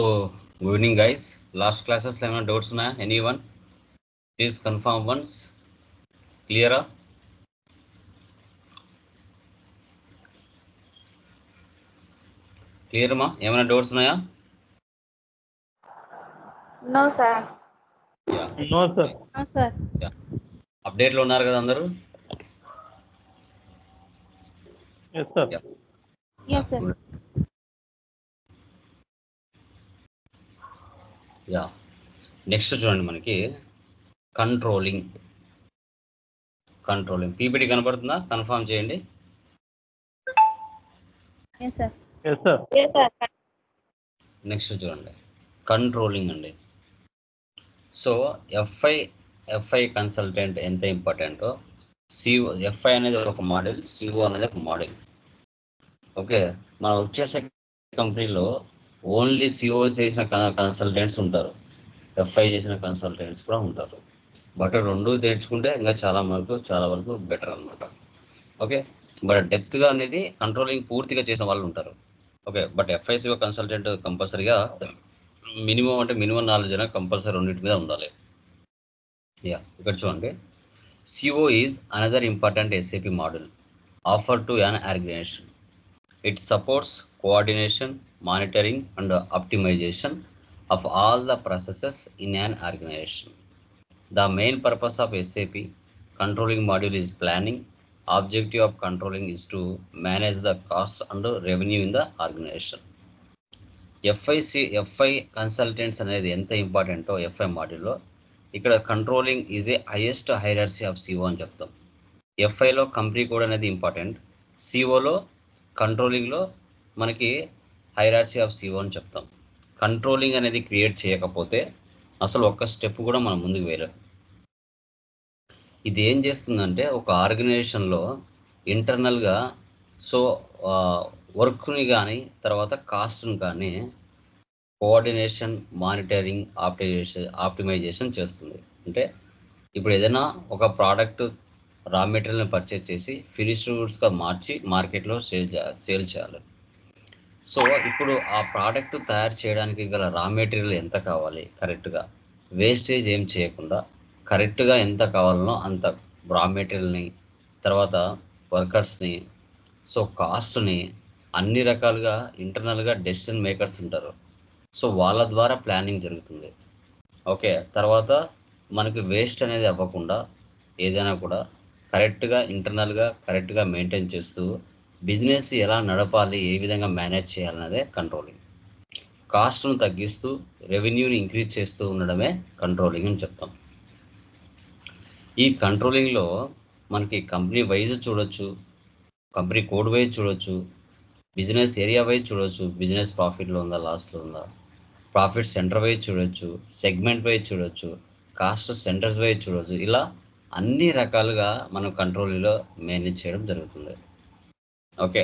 So good evening guys last క్లాసెస్లో ఏమైనా doubts ఉన్నాయా any one please confirm once క్లియరా క్లియర్ మా ఏమైనా డౌట్స్ ఉన్నాయా no sir ya no sir no sir అప్డేట్లో ఉన్నారు కదా అందరూ yes sir yes sir ya next చూడండి మనకి కంట్రోలింగ్ కంట్రోలింగ్ పీపీటీ కనపడుతుందా కన్ఫర్మ్ చేయండి yes sir yes sir next చూడండి కంట్రోలింగ్ అండి సో ఎఫ్ఐ ఎఫ్ఐ కన్సల్టెంట్ ఎంత ఇంపార్టెంటో సిఓ ఎఫ్ఐ అనేది ఒక మోడల్ సిఓ అనేది ఒక మోడల్ ఓకే మనం వచ్చేసే కంపెనీలో ఓన్లీ సిఓ చేసిన కన్సల్టెంట్స్ ఉంటారు ఎఫ్ఐ చేసిన కన్సల్టెంట్స్ కూడా ఉంటారు బట్ రెండు తెచ్చుకుంటే ఇంకా చాలా వరకు చాలా వరకు బెటర్ అనమాట ఓకే బట్ డెప్త్గా అనేది కంట్రోలింగ్ పూర్తిగా చేసిన వాళ్ళు ఉంటారు ఓకే బట్ ఎఫ్ఐసిఓ కన్సల్టెంట్ కంపల్సరీగా మినిమం అంటే మినిమం నాలెడ్జ్ అయినా కంపల్సరీ రెండింటి మీద ఉండాలి యా ఇక్కడ చూడండి CO is another important SAP model offer to an organization it supports coordination monitoring and optimization of all the processes in an organization. The main purpose of SAP controlling module is planning. Objective of controlling is to manage the costs and revenue in the organization. FIC FI consultants అనేది ఎంత ఇంపార్టెంటో FI మాడ్యూల్లో ఇక్కడ controlling is a highest hierarchy of CO అని చెప్తాం ఎఫ్ఐలో company code అనేది important సిఓలో కంట్రోలింగ్లో మనకి హైరార్సీ ఆఫ్ సిఓ అని చెప్తాం కంట్రోలింగ్ అనేది క్రియేట్ చేయకపోతే అసలు ఒక్క స్టెప్ కూడా మనం ముందుకు వేయలేం ఇది ఏం చేస్తుందంటే ఒక ఆర్గనైజేషన్లో ఇంటర్నల్గా సో వర్క్ని కానీ తర్వాత కాస్ట్ని కానీ కోఆర్డినేషన్ మానిటరింగ్ ఆప్టిమైజేషన్ ఆప్టిమైజేషన్ చేస్తుంది అంటే ఇప్పుడు ఏదైనా ఒక ప్రోడక్ట్ రా మెటీరియల్ని పర్చేజ్ చేసి ఫినిష్డ్ గూడ్స్గా మార్చి మార్కెట్లో సేల్ సేల్ చేయాలి సో ఇప్పుడు ఆ ప్రోడక్ట్ తయారు చేయడానికి గల రా మెటీరియల్ ఎంత కావాలి కరెక్ట్గా వేస్టేజ్ ఏం చేయకుండా కరెక్ట్గా ఎంత కావాలనో అంత రా మెటీరియల్ని తర్వాత వర్కర్స్ని సో కాస్ట్ని అన్ని రకాలుగా ఇంటర్నల్గా డెసిషన్ మేకర్స్ ఉంటారు సో వాళ్ళ ద్వారా ప్లానింగ్ జరుగుతుంది ఓకే తర్వాత మనకి వేస్ట్ అనేది అవ్వకుండా ఏదైనా కూడా కరెక్ట్గా ఇంటర్నల్గా కరెక్ట్గా మెయింటైన్ చేస్తూ బిజినెస్ ఎలా నడపాలి ఏ విధంగా మేనేజ్ చేయాలన్నదే కంట్రోలింగ్ కాస్ట్ను తగ్గిస్తూ రెవెన్యూని ఇంక్రీజ్ చేస్తూ ఉండడమే కంట్రోలింగ్ అని చెప్తాం ఈ కంట్రోలింగ్లో మనకి కంపెనీ వైజ్ చూడొచ్చు కంపెనీ కోడ్ వైజ్ చూడొచ్చు బిజినెస్ ఏరియా వైజ్ చూడొచ్చు బిజినెస్ ప్రాఫిట్లో ఉందా లాస్లో ఉందా ప్రాఫిట్ సెంటర్ వైజ్ చూడొచ్చు సెగ్మెంట్ వైజ్ చూడొచ్చు కాస్ట్ సెంటర్స్ వైజ్ చూడొచ్చు ఇలా అన్ని రకాలుగా మనం కంట్రోలింగ్లో మేనేజ్ చేయడం జరుగుతుంది ఓకే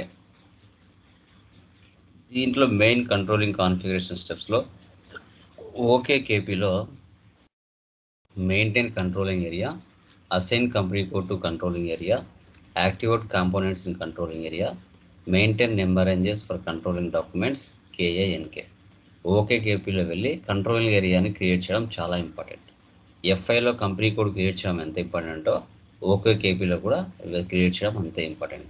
దీంట్లో మెయిన్ కంట్రోలింగ్ కాన్ఫిగరేషన్ స్టెప్స్లో ఓకే కేపీలో maintain controlling area assign company code to controlling area activate components in controlling area maintain number ranges for controlling documents KANK okay కేపీలో వెళ్ళి కంట్రోలింగ్ ఏరియాని క్రియేట్ చేయడం చాలా ఇంపార్టెంట్ ఎఫ్ఐలో కంపెనీ కోడ్ క్రియేట్ చేయడం ఎంత ఇంపార్టెంటో ఓకే కేపీలో కూడా క్రియేట్ చేయడం అంతే ఇంపార్టెంట్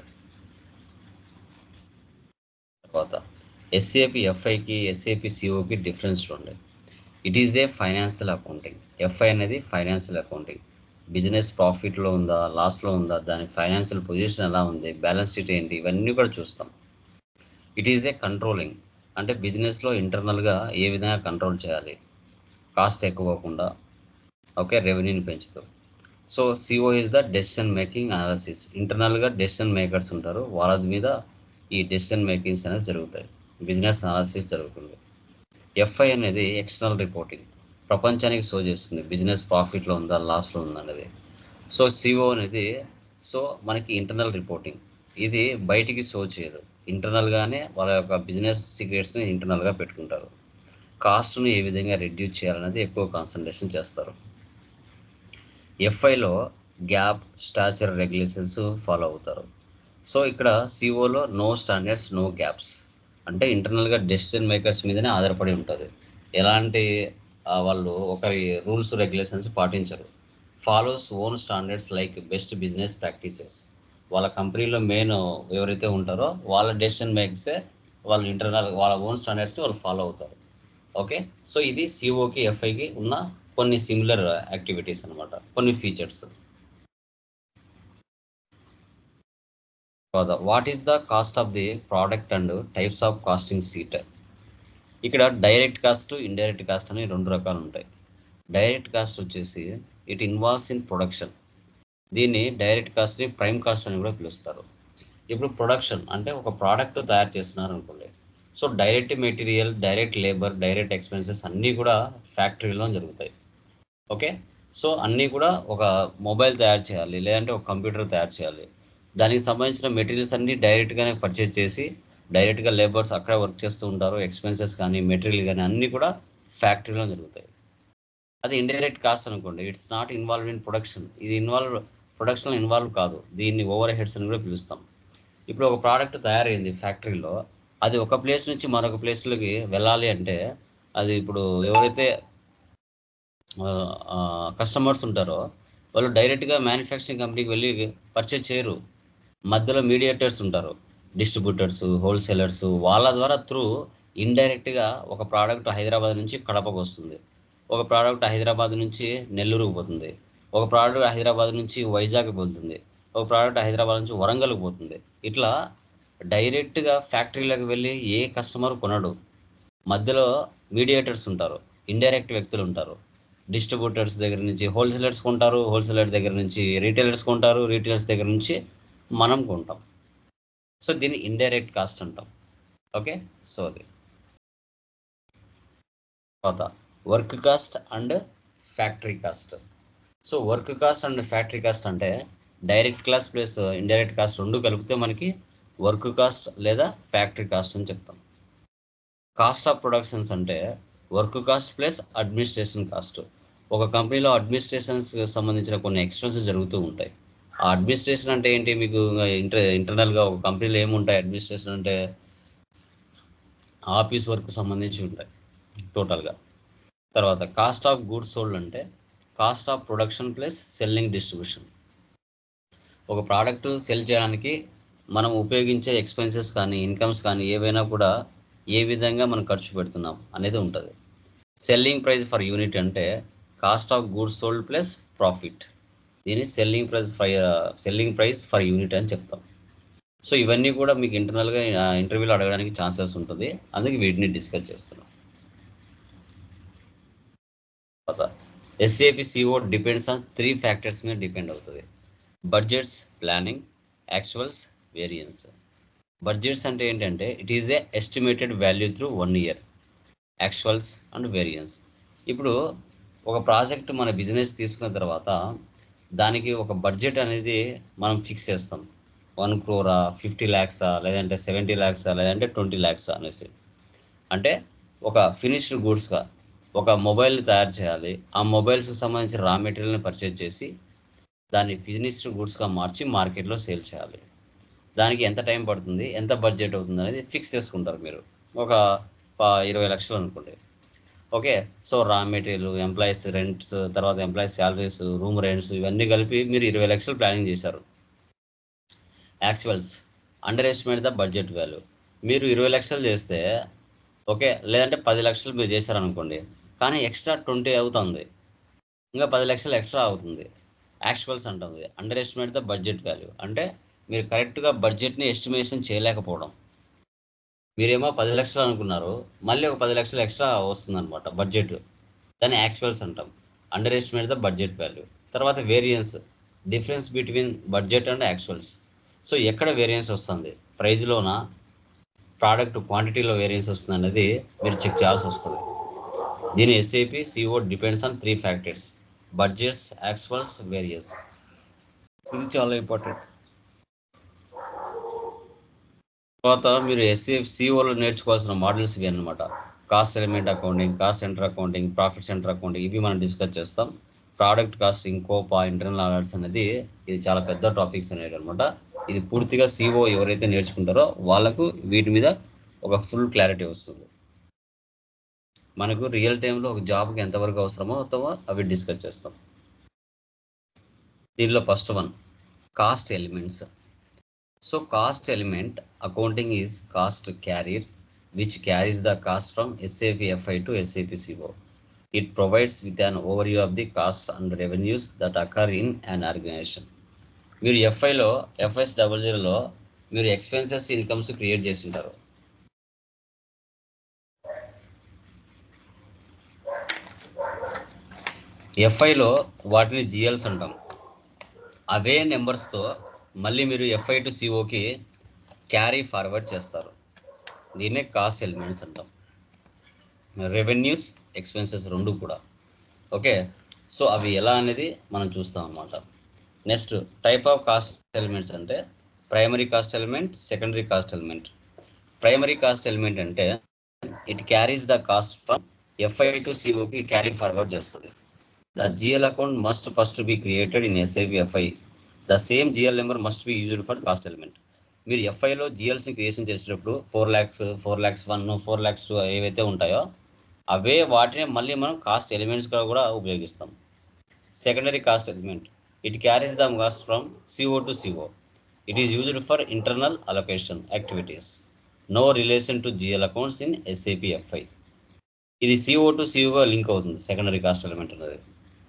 తర్వాత ఎస్ఏపి ఎఫ్ఐకి ఎస్ఏపి సిఓకి డిఫరెన్స్ చూడండి it is a financial accounting FI అనేది ఫైనాన్షియల్ అకౌంటింగ్ బిజినెస్ ప్రాఫిట్లో ఉందా లాస్లో ఉందా దాని ఫైనాన్షియల్ పొజిషన్ ఎలా ఉంది బ్యాలెన్స్ షీట్ ఏంటి ఇవన్నీ కూడా చూస్తాం ఇట్ ఈజ్ ఏ కంట్రోలింగ్ అంటే బిజినెస్లో ఇంటర్నల్గా ఏ విధంగా కంట్రోల్ చేయాలి కాస్ట్ ఎక్కువకుండా ఓకే రెవెన్యూని పెంచుతూ so CO is the decision making analysis ఇంటర్నల్గా డెసిషన్ మేకర్స్ ఉంటారు వాళ్ళ మీద ఈ డెసిషన్ మేకింగ్స్ అనేది జరుగుతాయి బిజినెస్ అనాలిసిస్ జరుగుతుంది ఎఫ్ఐ అనేది ఎక్స్టర్నల్ రిపోర్టింగ్ ప్రపంచానికి షో చేస్తుంది బిజినెస్ ప్రాఫిట్లో ఉందా లాస్లో ఉందా అనేది సో సిఓ అనేది సో మనకి ఇంటర్నల్ రిపోర్టింగ్ ఇది బయటికి షో చేయదు ఇంటర్నల్గానే వాళ్ళ యొక్క బిజినెస్ సీక్రెట్స్ని ఇంటర్నల్గా పెట్టుకుంటారు కాస్ట్ను ఏ విధంగా రెడ్యూస్ చేయాలనేది ఎక్కువ కాన్సన్ట్రేషన్ చేస్తారు ఎఫ్ఐలో గ్యాప్ స్టాచర్ రెగ్యులేషన్స్ ఫాలో అవుతారు సో ఇక్కడ సిఓలో నో స్టాండర్డ్స్ నో గ్యాప్స్ అంటే ఇంటర్నల్గా డెసిషన్ మేకర్స్ మీదనే ఆధారపడి ఉంటుంది ఎలాంటి ఆ, వాళ్ళు ఒకరి రూల్స్ రెగ్యులేషన్స్ పాటించరు follows own standards like best business practices వాళ్ళ కంపెనీలో మెయిన్ ఎవరైతే ఉంటారో వాళ్ళ డెసిషన్ మేక్సే వాళ్ళు ఇంటర్నల్ వాళ్ళ ఓన్ స్టాండర్డ్స్ని వాళ్ళు ఫాలో అవుతారు ఓకే సో ఇది సిఓకి ఎఫ్ఐకి ఉన్న కొన్ని సిమిలర్ యాక్టివిటీస్ అన్నమాట కొన్ని features what is the cost of the product and types of costing sheet ఇక్కడ డైరెక్ట్ కాస్ట్ ఇండైరెక్ట్ కాస్ట్ అని రెండు రకాలు ఉంటాయి డైరెక్ట్ కాస్ట్ వచ్చేసి ఇట్ ఇన్వాల్వ్స్ ఇన్ ప్రొడక్షన్ దీన్ని డైరెక్ట్ కాస్ట్ని ప్రైమ్ కాస్ట్ అని కూడా పిలుస్తారు ఇప్పుడు ప్రొడక్షన్ అంటే ఒక ప్రోడక్ట్ తయారు చేస్తున్నారు అనుకోండి so direct material direct labour direct expenses అన్నీ కూడా ఫ్యాక్టరీలో జరుగుతాయి ఓకే సో అన్నీ కూడా ఒక మొబైల్ తయారు చేయాలి లేదంటే ఒక కంప్యూటర్ తయారు చేయాలి దానికి సంబంధించిన మెటీరియల్స్ అన్నీ డైరెక్ట్గానే పర్చేజ్ చేసి డైరెక్ట్గా లేబర్స్ అక్కడ వర్క్ చేస్తూ ఉంటారు ఎక్స్పెన్సెస్ కానీ మెటీరియల్ కానీ అన్నీ కూడా ఫ్యాక్టరీలో జరుగుతాయి అది ఇండైరెక్ట్ కాస్ట్ అనుకోండి it's not involve in production ఇది ఇన్వాల్వ్ ప్రొడక్షన్లో ఇన్వాల్వ్ కాదు దీన్ని ఓవర్ హెడ్స్ అని కూడా పిలుస్తాం ఇప్పుడు ఒక ప్రోడక్ట్ తయారైంది ఫ్యాక్టరీలో అది ఒక ప్లేస్ నుంచి మరొక ప్లేస్లోకి వెళ్ళాలి అంటే అది ఇప్పుడు ఎవరైతే కస్టమర్స్ ఉంటారో వాళ్ళు డైరెక్ట్గా మ్యానుఫ్యాక్చరింగ్ కంపెనీకి వెళ్ళి పర్చేజ్ చేయరు మధ్యలో మీడియేటర్స్ ఉంటారు డిస్ట్రిబ్యూటర్స్ హోల్సేలర్స్ వాళ్ళ ద్వారా త్రూ ఇండైరెక్ట్గా ఒక ప్రోడక్ట్ హైదరాబాద్ నుంచి కడపకు వస్తుంది ఒక ప్రోడక్ట్ హైదరాబాద్ నుంచి నెల్లూరుకు పోతుంది ఒక ప్రోడక్ట్ హైదరాబాద్ నుంచి వైజాగ్ పోతుంది ఒక ప్రోడక్ట్ హైదరాబాద్ నుంచి వరంగల్కి పోతుంది ఇట్లా డైరెక్ట్గా ఫ్యాక్టరీలోకి వెళ్ళి ఏ కస్టమర్ కొనడు మధ్యలో మీడియేటర్స్ ఉంటారు ఇండైరెక్ట్ వ్యక్తులు ఉంటారు డిస్ట్రిబ్యూటర్స్ దగ్గర నుంచి హోల్సేలర్స్ కొంటారు హోల్సేలర్ దగ్గర నుంచి రీటైలర్స్ కొంటారు రీటైలర్స్ దగ్గర నుంచి మనం కొంటాం సో దీన్ని ఇండైరెక్ట్ కాస్ట్ అంటాం ఓకే సో అది తర్వాత work cost and factory cost so work cost and factory cost అంటే direct class plus indirect cost రెండు కలిపితే మనకి వర్క్ కాస్ట్ లేదా ఫ్యాక్టరీ కాస్ట్ అని చెప్తాం కాస్ట్ ఆఫ్ ప్రొడక్షన్స్ అంటే work cost plus administration cost ఒక కంపెనీలో అడ్మినిస్ట్రేషన్స్ సంబంధించిన కొన్ని ఎక్స్పెన్సెస్ జరుగుతూ ఉంటాయి ఆ అడ్మినిస్ట్రేషన్ అంటే ఏంటి మీకు ఇంటర్ ఇంటర్నల్గా ఒక కంపెనీలో ఏముంటాయి అడ్మినిస్ట్రేషన్ అంటే ఆఫీస్ వర్క్ సంబంధించి ఉంటాయి టోటల్గా తర్వాత కాస్ట్ ఆఫ్ గూడ్స్ సోల్డ్ అంటే cost of production plus selling distribution ఒక ప్రోడక్ట్ సెల్ చేయడానికి మనం ఉపయోగించే ఎక్స్పెన్సెస్ కానీ ఇన్కమ్స్ కానీ ఏవైనా కూడా ఏ విధంగా మనం ఖర్చు పెడుతున్నాం అనేది ఉంటుంది సెల్లింగ్ ప్రైస్ ఫర్ యూనిట్ అంటే cost of goods sold plus profit దీన్ని సెల్లింగ్ ప్రైస్ ఫై సెల్లింగ్ ప్రైస్ ఫర్ యూనిట్ అని చెప్తాం సో ఇవన్నీ కూడా మీకు ఇంటర్నల్గా ఇంటర్వ్యూలో అడగడానికి ఛాన్సెస్ ఉంటుంది అందుకే వీటిని డిస్కస్ చేస్తున్నాం SAP CO depends on three factors మీద డిపెండ్ అవుతుంది budgets planning actuals variance budgets అంటే ఏంటంటే it is a estimated value through one year actuals and variance ఇప్పుడు ఒక ప్రాజెక్ట్ మన బిజినెస్ తీసుకున్న తర్వాత దానికి ఒక బడ్జెట్ అనేది మనం ఫిక్స్ చేస్తాం వన్ క్రోరా ఫిఫ్టీ ల్యాక్సా లేదంటే సెవెంటీ ల్యాక్సా లేదంటే ట్వంటీ ల్యాక్సా అనేసి అంటే ఒక ఫినిష్డ్ గూడ్స్గా ఒక మొబైల్ తయారు చేయాలి ఆ మొబైల్స్కి సంబంధించిన రా మెటీరియల్ని పర్చేజ్ చేసి దాన్ని ఫినిష్డ్ గూడ్స్గా మార్చి మార్కెట్లో సేల్ చేయాలి దానికి ఎంత టైం పడుతుంది ఎంత బడ్జెట్ అవుతుంది అనేది ఫిక్స్ చేసుకుంటారు మీరు ఒక ప- ఇరవై లక్షలు అనుకోండి okay so raw material employees rents తర్వాత ఎంప్లాయీస్ శాలరీస్ రూమ్ రెంట్స్ ఇవన్నీ కలిపి మీరు ఇరవై లక్షలు ప్లానింగ్ చేశారు actuals under estimate the budget value మీరు ఇరవై లక్షలు చేస్తే ఓకే లేదంటే పది లక్షలు మీరు చేశారనుకోండి కానీ ఎక్స్ట్రా ట్వంటీ అవుతుంది ఇంకా పది లక్షలు ఎక్స్ట్రా అవుతుంది యాక్చువల్స్ అంటుంది under estimate the budget value అంటే మీరు కరెక్ట్గా బడ్జెట్ని ఎస్టిమేషన్ చేయలేకపోవడం మీరేమో పది లక్షలు అనుకున్నారు మళ్ళీ ఒక పది లక్షలు ఎక్స్ట్రా వస్తుందన్నమాట బడ్జెట్ దాన్ని యాక్చువల్స్ అంటాం under estimate the budget value తర్వాత variance difference between budget and actuals so ఎక్కడ వేరియన్స్ వస్తుంది ప్రైజ్లోనా ప్రోడక్ట్ క్వాంటిటీలో వేరియన్స్ వస్తుంది అనేది మీరు చెక్ చేయాల్సి వస్తుంది దీని SAP CO depends on three factors budgets actuals variance ఇది చాలా ఇంపార్టెంట్ తర్వాత మీరు ఎస్ఏఫ్ సిఓలో నేర్చుకోవాల్సిన మోడల్స్ ఇవి అనమాట cost element accounting cost centre accounting profit centre accounting ఇవి మనం డిస్కస్ చేస్తాం product costing COPA internal alerts అనేది ఇది చాలా పెద్ద టాపిక్స్ అనేది అనమాట ఇది పూర్తిగా సిఓ ఎవరైతే నేర్చుకుంటారో వాళ్ళకు వీటి మీద ఒక ఫుల్ క్లారిటీ వస్తుంది మనకు రియల్ టైంలో ఒక జాబ్కి ఎంతవరకు అవసరమో మొత్తమో అవి డిస్కస్ చేస్తాం దీనిలో first one cost elements so cost element accounting is cost carrier which carries the cost from SAP FI to SAP CO it provides with an overview of the cost and revenues that occur in an organization మీరు ఎఫ్ఐలో FS double జీరోలో మీరు expenses incomes create చేసి ఉంటారు ఎఫ్ఐలో వాటిని GLs అంటాం అవే నెంబర్స్తో మళ్ళీ మీరు ఎఫ్ఐ టు సిఓకి క్యారీ ఫార్వర్డ్ చేస్తారు దీన్నే కాస్ట్ ఎలిమెంట్స్ అంటాం రెవెన్యూస్ ఎక్స్పెన్సెస్ రెండు కూడా ఓకే సో అవి ఎలా అనేది మనం చూస్తాం అన్నమాట next type of cost elements అంటే primary cost element secondary cost element primary cost element అంటే it carries the cost from FI to సిఓకి క్యారీ ఫార్వర్డ్ చేస్తుంది the GL account must first be created in SAP FI the same GL number must be used for cost element మీరు ఎఫ్ఐలో జిఎల్స్ని creation చేసేటప్పుడు four lakhs four lakhs one four lakhs two ఏవైతే ఉంటాయో అవే వాటిని మళ్ళీ మనం కాస్ట్ ఎలిమెంట్స్గా కూడా ఉపయోగిస్తాం secondary cost element it carries the cost from CO to CO it is used for internal allocation activities no relation to GL accounts in SAP FI ఇది CO to సిఓగా లింక్ అవుతుంది సెకండరీ కాస్ట్ ఎలిమెంట్ అనేది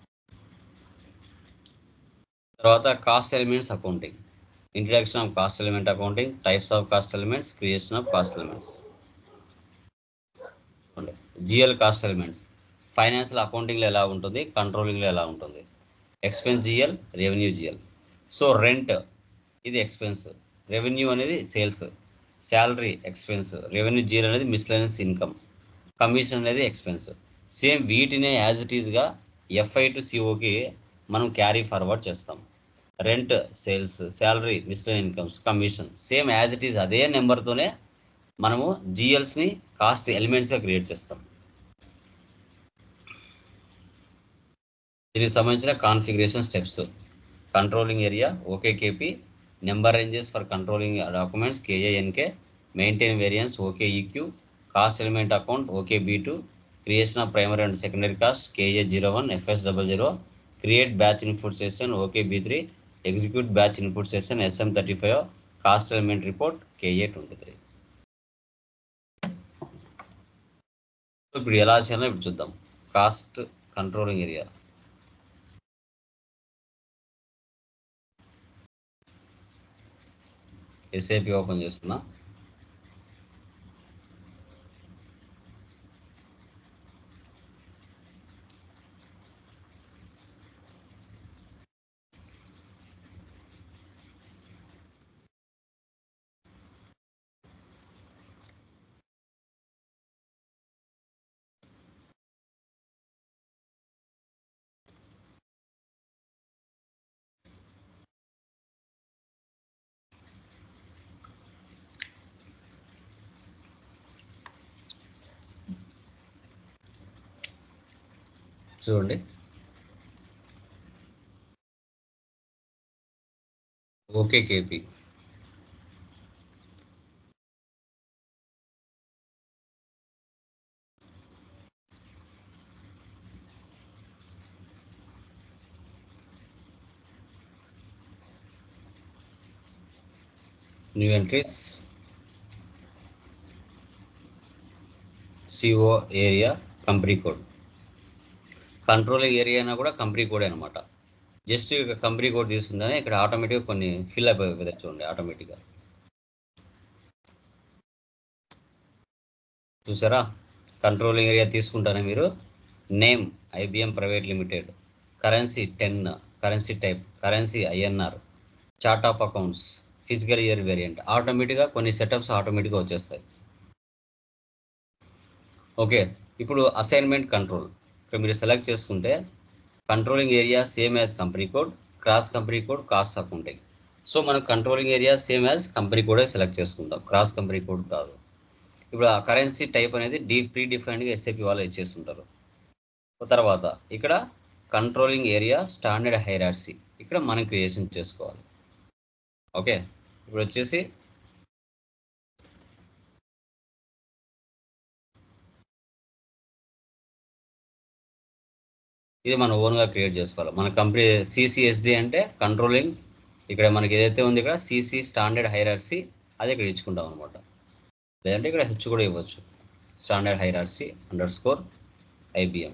తర్వాత cost elements accounting introduction of cost element accounting types of cost elements creation of cost elements GL cost elements financial అకౌంటింగ్లో ఎలా ఉంటుంది కంట్రోలింగ్లో ఎలా ఉంటుంది expense GL revenue GL so rent ఇది ఎక్స్పెన్స్ రెవెన్యూ అనేది sales salary expense revenue GL అనేది miscellaneous income commission అనేది ఎక్స్పెన్స్ సేమ్ వీటినే యాజ్ ఇట్ ఈస్గా ఎఫ్ఐ టు సిఓకి మనం క్యారీ ఫార్వర్డ్ చేస్తాం rent sales salary mister incomes commission same as it is అదే నెంబర్తోనే మనము జిఎల్స్ని కాస్ట్ ఎలిమెంట్స్గా క్రియేట్ చేస్తాం దీనికి సంబంధించిన configuration steps controlling area okay KP number ranges for controlling documents KANK maintain variance okay EQ cost element account okay B two creation of primary and secondary cost KA zero one FS double zero create batch input session okay B three execute batch input session SM thirty five cost element report KA twenty three ఇప్పుడు ఎలా చేయాలో ఇప్పుడు చూద్దాం cost controlling area SAP open చేస్తున్నా చూడండి okay KP new entries CO area company code controlling area అయినా కూడా company code అనమాట జస్ట్ ఇక కంపెనీ కోడ్ తీసుకుంటేనే ఇక్కడ ఆటోమేటిక్గా కొన్ని ఫిల్ అయిపోయి చూడండి ఆటోమేటిక్గా చూసారా కంట్రోలింగ్ ఏరియా తీసుకుంటానే మీరు name IBM private limited currency ten currency type currency INR chart of accounts physical year variant ఆటోమేటిక్గా కొన్ని సెటప్స్ ఆటోమేటిక్గా వచ్చేస్తాయి ఓకే ఇప్పుడు అసైన్మెంట్ కంట్రోల్ ఇక్కడ మీరు సెలెక్ట్ చేసుకుంటే controlling area same as company code cross company code cost accounting so మనం controlling area same as company కోడే సెలెక్ట్ చేసుకుంటాం క్రాస్ కంపెనీ కోడ్ కాదు ఇప్పుడు ఆ కరెన్సీ టైప్ అనేది డీ ప్రీ డిఫైన్డ్గా ఎస్ఏపి వాళ్ళు ఇచ్చేస్తుంటారు తర్వాత ఇక్కడ కంట్రోలింగ్ ఏరియా స్టాండర్డ్ హైరార్సీ ఇక్కడ మనం క్రియేషన్ చేసుకోవాలి ఓకే ఇప్పుడు వచ్చేసి ఇది మనం ఓన్గా క్రియేట్ చేసుకోవాలి మన కంపెనీ సిసిఎస్డి అంటే కంట్రోలింగ్ ఇక్కడ మనకి ఏదైతే ఉంది ఇక్కడ సిసి స్టాండర్డ్ హైరార్సీ అదే ఇక్కడ ఇచ్చుకుంటాం అనమాట లేదంటే ఇక్కడ హెచ్ కూడా ఇవ్వచ్చు standard hierarchy under score IBM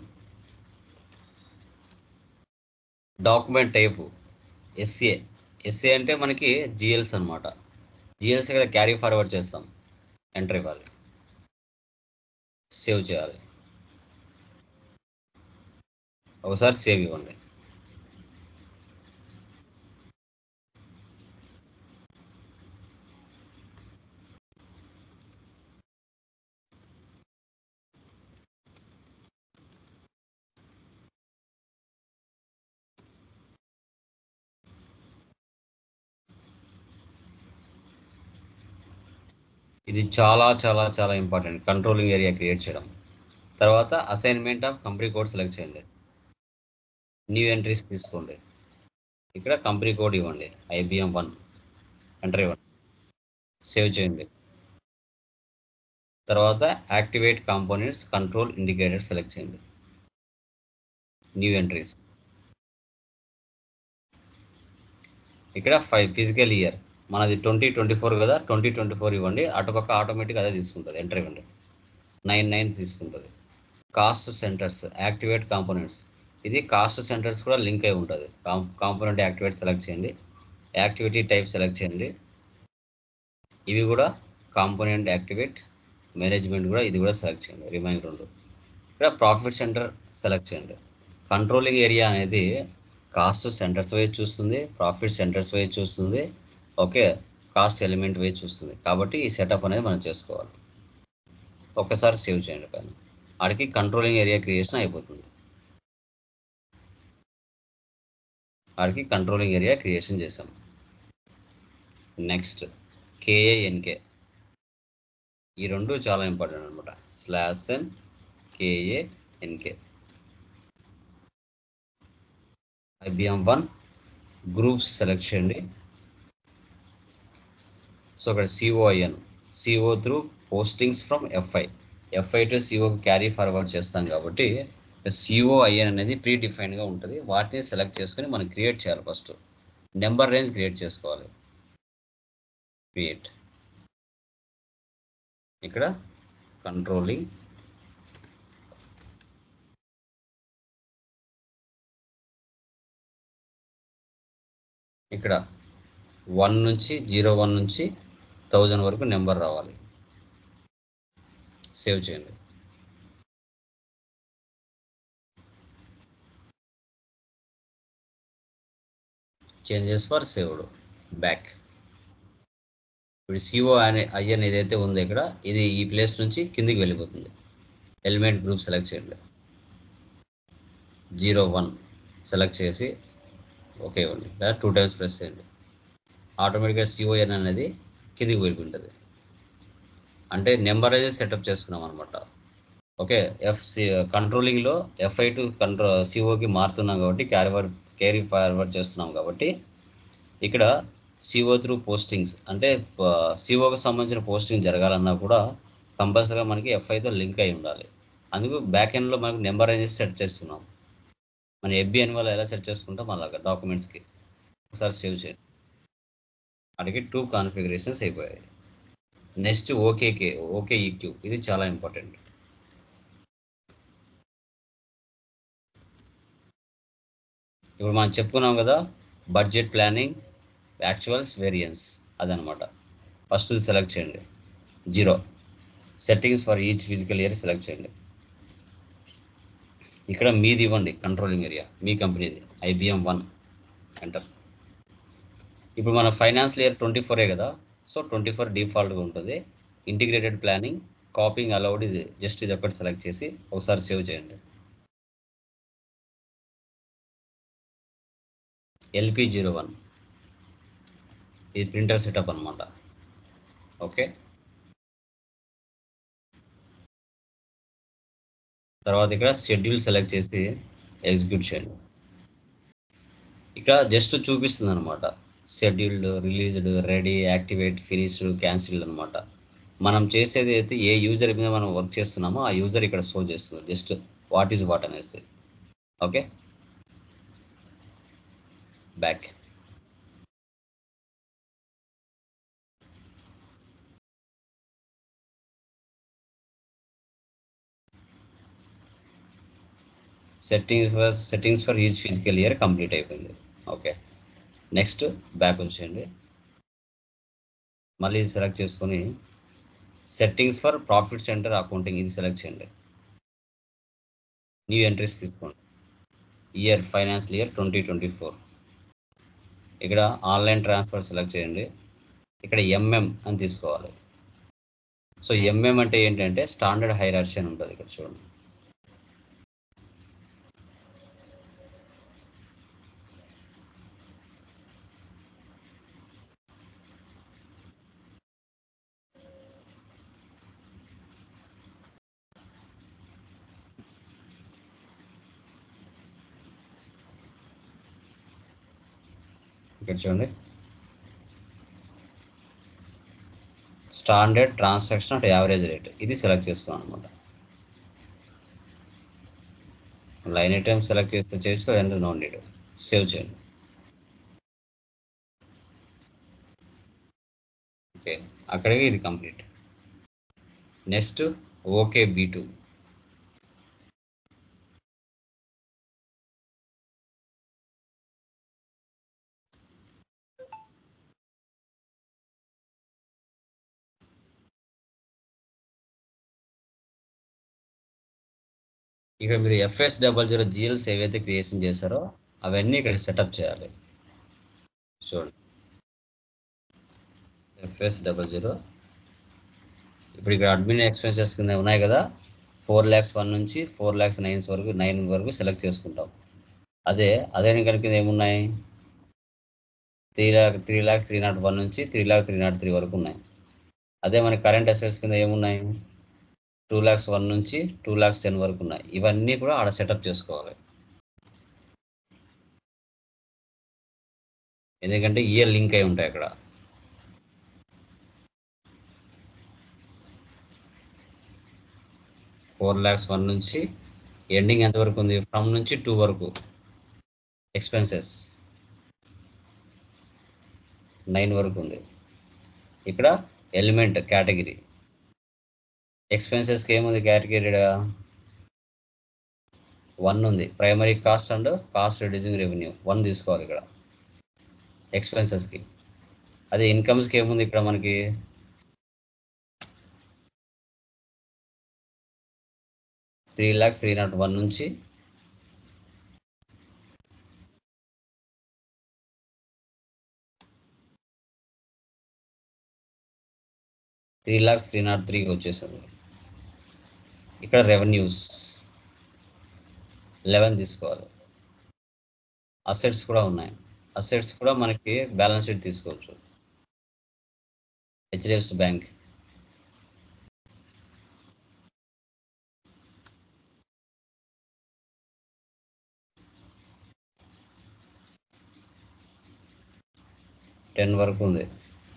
document type SA SA అంటే మనకి జిఎల్స్ అనమాట జిఎల్స్ కదా క్యారీ ఫార్వర్డ్ చేస్తాం ఎంటర్ ఇవ్వాలి సేవ్ చేయాలి ఒకసారి సేవ్ ఇవ్వండి ఇది చాలా చాలా చాలా ఇంపార్టెంట్ కంట్రోలింగ్ ఏరియా క్రియేట్ చేయడం తర్వాత assignment of company code select చేయండి న్యూ ఎంట్రీస్ తీసుకోండి ఇక్కడ కంపెనీ కోడ్ ఇవ్వండి ఐబిఎం వన్ ఎంటర్ ఇవ్వండి సేవ్ చేయండి తర్వాత activate components control indicator select చేయండి న్యూ ఎంట్రీస్ ఇక్కడ ఫైవ్ ఫిజికల్ ఇయర్ మనది ట్వంటీ ట్వంటీ ఫోర్ కదా ట్వంటీ ట్వంటీ ఫోర్ ఇవ్వండి అటుపక్క ఆటోమేటిక్ అదే తీసుకుంటుంది ఎంటర్ ఇవ్వండి నైన్ నైన్ తీసుకుంటుంది కాస్ట్ సెంటర్స్ యాక్టివేట్ కాంపోనెంట్స్ ఇది కాస్ట్ సెంటర్స్ కూడా లింక్ అయి ఉంటుంది కాంపోనెంట్ యాక్టివేట్ సెలెక్ట్ చేయండి యాక్టివిటీ టైప్ సెలెక్ట్ చేయండి ఇవి కూడా కాంపోనెంట్ యాక్టివేట్ మేనేజ్మెంట్ కూడా ఇది కూడా సెలెక్ట్ చేయండి రిమైన్ రెండు ఇక్కడ ప్రాఫిట్ సెంటర్ సెలెక్ట్ చేయండి కంట్రోలింగ్ ఏరియా అనేది కాస్ట్ సెంటర్స్ వైజ్ చూస్తుంది ప్రాఫిట్ సెంటర్స్ వైజ్ చూస్తుంది ఓకే కాస్ట్ ఎలిమెంట్ వైజ్ చూస్తుంది కాబట్టి ఈ సెటప్ అనేది మనం చేసుకోవాలి ఒక్కసారి సేవ్ చేయండి పైన ఆడికి కంట్రోలింగ్ ఏరియా క్రియేషన్ అయిపోతుంది ఆడికి కంట్రోలింగ్ ఏరియా క్రియేషన్ చేసాం నెక్స్ట్ కేఏఎన్కే ఈ రెండు చాలా ఇంపార్టెంట్ అనమాట slash N KANK IBM one groups select చేయండి సో అక్కడ COIN CO through postings from FI FI to సిఓకి క్యారీ ఫార్వర్డ్ చేస్తాం కాబట్టి సిఓఐఎన్ అనేది ప్రీ డిఫైన్గా ఉంటుంది వాటిని సెలెక్ట్ చేసుకొని మనం క్రియేట్ చేయాలి ఫస్ట్ నెంబర్ రేంజ్ క్రియేట్ చేసుకోవాలి క్రియేట్ ఇక్కడ కంట్రోలింగ్ ఇక్కడ వన్ నుంచి జీరో వన్ నుంచి థౌజండ్ వరకు నెంబర్ రావాలి సేవ్ చేయండి చేంజెస్ ఫర్ సేవ్డ్ బ్యాక్ ఇప్పుడు సిఓ అనే ఐఎన్ ఏదైతే ఉందో ఇక్కడ ఇది ఈ ప్లేస్ నుంచి కిందికి వెళ్ళిపోతుంది ఎలిమెంట్ గ్రూప్ సెలెక్ట్ చేయండి జీరో వన్ సెలెక్ట్ చేసి ఓకే ఇవ్వండి లేదా టూ టైమ్స్ ప్రెస్ చేయండి ఆటోమేటిక్గా సిఓఎన్ అనేది కిందికి వెళ్ళిపోతుంది అంటే నెంబర్ అయితే సెటప్ చేసుకున్నాం అనమాట ఓకే ఎఫ్సి కంట్రోలింగ్లో ఎఫ్ఐ టు కంట్రో సిఓకి మారుతున్నాం కాబట్టి క్యారీ క్యారీ ఫార్వర్డ్ చేస్తున్నాం కాబట్టి ఇక్కడ సిఓ త్రూ పోస్టింగ్స్ అంటే సిఓకి సంబంధించిన పోస్టింగ్ జరగాలన్నా కూడా కంపల్సరీగా మనకి ఎఫ్ఐతో లింక్ అయి ఉండాలి అందుకు బ్యాక్ ఎండ్లో మనకు నెంబర్ అనేది సెట్ చేస్తున్నాం మన ఎఫ్బి అని వాళ్ళు ఎలా సెట్ చేసుకుంటాం అలాగా డాక్యుమెంట్స్కి ఒకసారి సేవ్ చేయండి అడిగి టూ కాన్ఫిగరేషన్స్ అయిపోయాయి నెక్స్ట్ ఓకేకే ఓకే ఈక్యూ ఇది చాలా ఇంపార్టెంట్ ఇప్పుడు మనం చెప్పుకున్నాం కదా బడ్జెట్ ప్లానింగ్ యాక్చువల్స్ వేరియన్స్ అదనమాట ఫస్ట్ సెలెక్ట్ చేయండి zero settings for each physical year select చేయండి ఇక్కడ మీది ఇవ్వండి కంట్రోలింగ్ ఏరియా మీ కంపెనీది ఐబిఎం వన్ ఎంటర్ ఇప్పుడు మన ఫైనాన్షియల్ ఇయర్ ట్వంటీ ఫోరే కదా సో ట్వంటీ ఫోర్ డిఫాల్ట్గా ఉంటుంది ఇంటిగ్రేటెడ్ ప్లానింగ్ కాపింగ్ అలౌడ్ ఇది జస్ట్ ఇది ఒకటి సెలెక్ట్ చేసి ఒకసారి సేవ్ చేయండి ఎల్పి జీరో వన్ ఇది ప్రింటర్ సెటప్ అనమాట ఓకే తర్వాత ఇక్కడ షెడ్యూల్ సెలెక్ట్ చేసి ఎగ్జిక్యూట్ చేయండి ఇక్కడ జస్ట్ చూపిస్తుంది అనమాట scheduled released ready activate finished cancelled అనమాట మనం చేసేది అయితే ఏ యూజర్ మీద మనం వర్క్ చేస్తున్నామో ఆ యూజర్ ఇక్కడ షో చేస్తుంది జస్ట్ వాట్ ఈజ్ వాట్ అనేసి okay back settings for settings for each physical year complete అయిపోయింది ఓకే నెక్స్ట్ బ్యాక్ వచ్చేయండి మళ్ళీ ఇది సెలెక్ట్ చేసుకొని settings for profit centre accounting ఇది సెలెక్ట్ చేయండి న్యూ ఎంట్రీస్ తీసుకోండి year financial year twenty twenty four ఇక్కడ ఆన్లైన్ ట్రాన్స్ఫర్ సెలెక్ట్ చేయండి ఇక్కడ ఎంఎం అని తీసుకోవాలి సో ఎంఎం అంటే ఏంటంటే స్టాండర్డ్ హైరార్సీ అని ఉంటుంది ఇక్కడ చూడండి ఇక్కడ చూడండి స్టాండర్డ్ ట్రాన్సాక్షన్ అంటే యావరేజ్ రేట్ ఇది సెలెక్ట్ చేసుకోవాలి అనమాట లైన్ ఐటమ్ సెలెక్ట్ చేస్తే చేయొచ్చు లేదంటే నో నీడ్ సేవ్ చేయండి ఓకే అక్కడికి ఇది complete next okay B two ఇక మీరు ఎఫ్ఎస్ డబల్ జీరో జిఎల్స్ ఏవైతే క్రియేషన్ చేశారో అవన్నీ ఇక్కడ సెటప్ చేయాలి చూడండి ఎఫ్ఎస్ డబల్ జీరో ఇప్పుడు ఇక్కడ అడ్మిన్ ఎక్స్పెన్సెస్ కింద ఉన్నాయి కదా ఫోర్ ల్యాక్స్ వన్ నుంచి ఫోర్ ల్యాక్స్ నైన్స్ వరకు నైన్ వరకు సెలెక్ట్ చేసుకుంటాం అదే అదే కనుక ఏమున్నాయి three lakh three lakhs three not one నుంచి three lakh three not three వరకు ఉన్నాయి అదే మన కరెంట్ అసెట్స్ కింద ఏమున్నాయి టూ ల్యాక్స్ వన్ నుంచి టూ ల్యాక్స్ టెన్ వరకు ఉన్నాయి ఇవన్నీ కూడా ఆడ సెటప్ చేసుకోవాలి ఎందుకంటే ఇయర్ లింక్ అయి ఉంటాయి అక్కడ ఫోర్ ల్యాక్స్ వన్ నుంచి ఎండింగ్ ఎంతవరకు ఉంది ఫ్రమ్ నుంచి టూ వరకు ఎక్స్పెన్సెస్ నైన్ వరకు ఉంది ఇక్కడ ఎలిమెంట్ కేటగిరీ ఎక్స్పెన్సెస్కి ఏముంది కేటగిరీగా వన్ ఉంది primary cost and cost reducing revenue one తీసుకోవాలి ఇక్కడ ఎక్స్పెన్సెస్కి అదే ఇన్కమ్స్కి ఏముంది ఇక్కడ మనకి three lakhs three not one నుంచి త్రీ ల్యాక్స్ త్రీ నాట్ త్రీకి వచ్చేసింది ఇక్కడ రెవెన్యూస్ లెవెన్ తీసుకోవాలి అసెట్స్ కూడా ఉన్నాయి అసెట్స్ కూడా మనకి బ్యాలెన్స్ షీట్ తీసుకోవచ్చు హెచ్డిఎఫ్సి బ్యాంక్ టెన్ వరకు ఉంది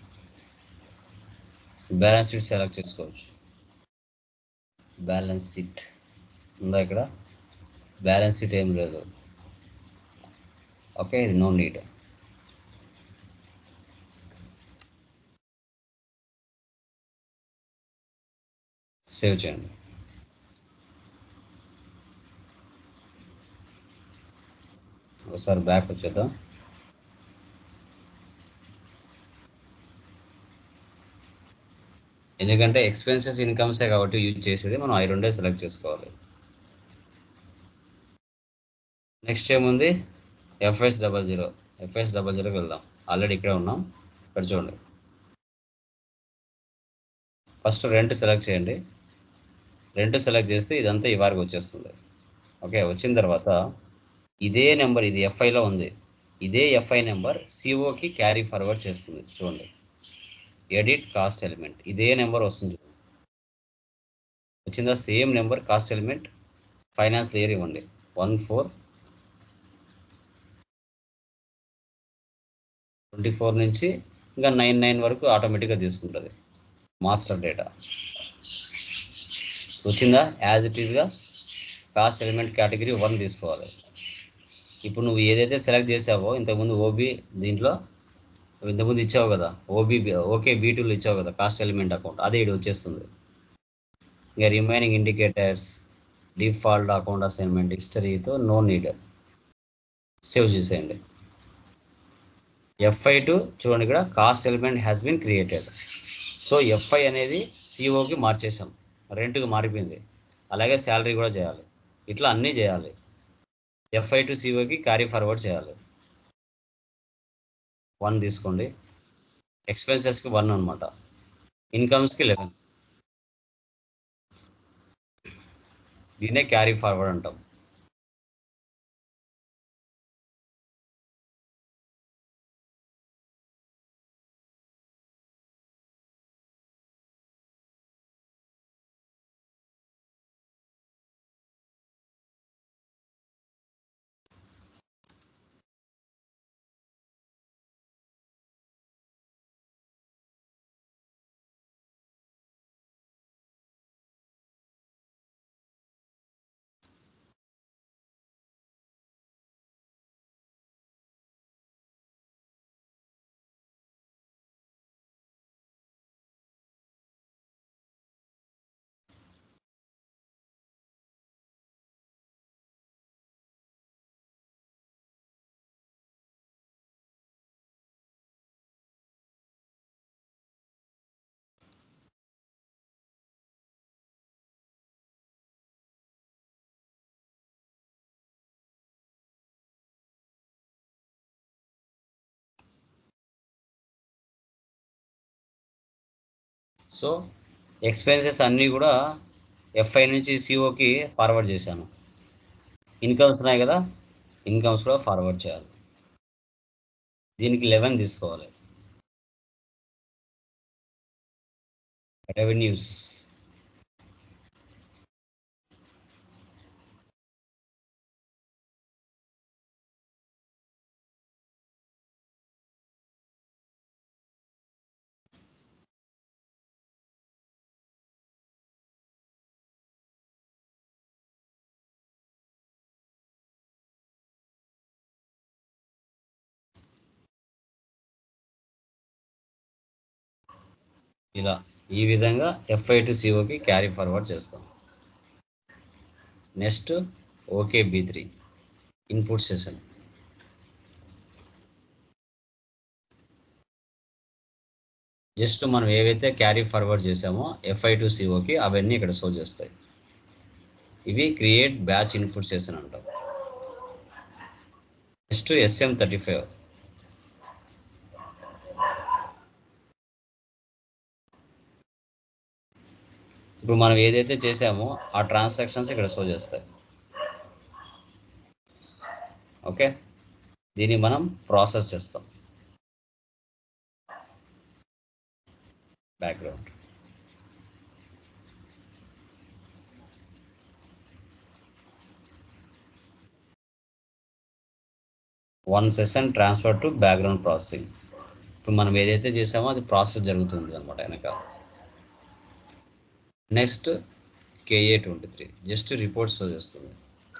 బ్యాలెన్స్ షీట్ సెలెక్ట్ చేసుకోవచ్చు బ్యాలెన్స్ షీట్ ఉందా ఇక్కడ బ్యాలెన్స్ షీట్ ఏం లేదు ఓకే ఇది నో నీడ్ సేవ్ చేయండి ఒకసారి బ్యాక్ వచ్చేద్దాం ఎందుకంటే ఎక్స్పెన్సెస్ ఇన్కమ్సే కాబట్టి యూజ్ చేసేది మనం అవి రెండే సెలెక్ట్ చేసుకోవాలి నెక్స్ట్ ఏముంది FS double zero FS double జీరోకి వెళ్దాం ఆల్రెడీ ఇక్కడే ఉన్నాం ఇక్కడ చూడండి ఫస్ట్ రెంట్ సెలెక్ట్ చేయండి రెంట్ సెలెక్ట్ చేస్తే ఇదంతా ఈ వారికి వచ్చేస్తుంది ఓకే వచ్చిన తర్వాత ఇదే నెంబర్ ఇది ఎఫ్ఐలో ఉంది ఇదే ఎఫ్ఐ నెంబర్ సిఓకి క్యారీ ఫార్వర్డ్ చేస్తుంది చూడండి ఎడిట్ కాస్ట్ ఎలిమెంట్ ఇదే నెంబర్ వస్తుంది వచ్చిందా same number cost element finance layer ఇవ్వండి వన్ ఫోర్ ట్వంటీ ఫోర్ నుంచి ఇంకా నైన్ నైన్ వరకు ఆటోమేటిక్గా తీసుకుంటుంది మాస్టర్ డేటా వచ్చిందా యాజ్ ఇట్ ఈస్గా కాస్ట్ ఎలిమెంట్ కేటగిరీ వన్ తీసుకోవాలి ఇప్పుడు నువ్వు ఏదైతే సెలెక్ట్ చేసావో ఇంతకుముందు ఓబీ దీంట్లో ఇంతకుముందు ఇచ్చావు కదా ఓబీ ఓకే బీ టూలో ఇచ్చావు కదా కాస్ట్ ఎలిమెంట్ అకౌంట్ అదే ఇది వచ్చేస్తుంది ఇంకా remaining indicators default account assignment హిస్టరీతో నో నీడ్ సేవ్ చేసేయండి ఎఫ్ఐ టు చూడండి ఇక్కడ cost element has been created so FI అనేది సిఓకి మార్చేసాం రెంట్కి మారిపోయింది అలాగే శాలరీ కూడా చేయాలి ఇట్లా అన్నీ చేయాలి ఎఫ్ఐ టు సిఓకి క్యారీ ఫార్వర్డ్ చేయాలి వన్ తీసుకోండి ఎక్స్పెన్సెస్కి వన్ అనమాట ఇన్కమ్స్కి లెవెన్ దీన్నే క్యారీ ఫార్వర్డ్ అంటాం సో ఎక్స్పెన్సెస్ అన్నీ కూడా ఎఫ్ఐ నుంచి సిఓకి ఫార్వర్డ్ చేశాను ఇన్కమ్స్ ఉన్నాయి కదా ఇన్కమ్స్ కూడా ఫార్వర్డ్ చేయాలి దీనికి లెవెన్ తీసుకోవాలి రెవెన్యూస్ ఇలా ఈ విధంగా ఎఫ్ఐ టు సిఓకి క్యారీ ఫార్వర్డ్ చేస్తాం next okay B three input session just మనం ఏవైతే క్యారీ ఫార్వర్డ్ చేసామో ఎఫ్ఐ టు సిఓకి అవన్నీ ఇక్కడ షో చేస్తాయి ఇవి క్రియేట్ బ్యాచ్ ఇన్పుట్ సెషన్ అంటాం నెక్స్ట్ ఎస్ఎం థర్టీ ఫైవ్ ఇప్పుడు మనం ఏదైతే చేసామో ఆ ట్రాన్సాక్షన్స్ ఇక్కడ షో చేస్తాయి ఓకే దీన్ని మనం ప్రాసెస్ చేస్తాం background one session transfer to background processing ఇప్పుడు మనం ఏదైతే చేసామో అది ప్రాసెస్ జరుగుతుంది అనమాట వెనక next KA twenty three just reports చేస్తుంది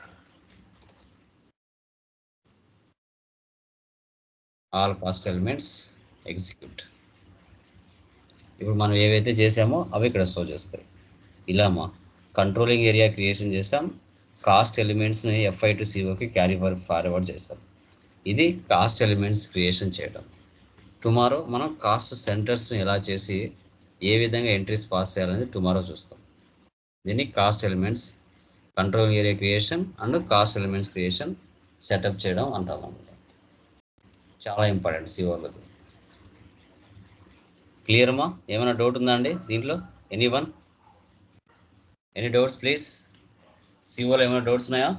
ఆల్ కాస్ట్ ఎలిమెంట్స్ ఎగ్జిక్యూట్ ఇప్పుడు మనం ఏవైతే చేసామో అవి ఇక్కడ స్టో చేస్తాయి ఇలా మా కంట్రోలింగ్ ఏరియా క్రియేషన్ చేసాం కాస్ట్ ఎలిమెంట్స్ని ఎఫ్ఐ టు సిఓకి క్యారీ ఫార్వర్డ్ చేసాం ఇది కాస్ట్ ఎలిమెంట్స్ క్రియేషన్ చేయడం టుమారో మనం కాస్ట్ సెంటర్స్ని ఎలా చేసి ఏ విధంగా ఎంట్రీస్ పాస్ చేయాలనేది టుమారో చూస్తాం దీన్ని cost elements control area creation and cost elements creation setup చేయడం అంటాం అనమాట చాలా ఇంపార్టెంట్ సిఓలది క్లియర్ అమ్మా ఏమైనా డౌట్ ఉందా అండి దీంట్లో any one any doubts please సిఓలో ఏమైనా డౌట్స్ ఉన్నాయా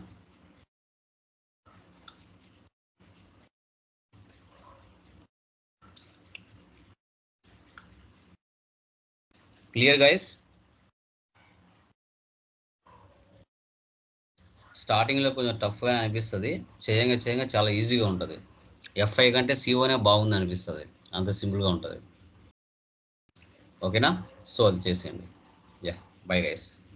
క్లియర్ గైస్ స్టార్టింగ్లో కొంచెం టఫ్గా అనిపిస్తుంది చేయంగా చేయంగా చాలా ఈజీగా ఉంటుంది ఎఫ్ఐ కంటే సిఓనే బాగుంది అనిపిస్తుంది అంత సింపుల్గా ఉంటుంది ఓకేనా సో అది చేసేయండి యా బై గైస్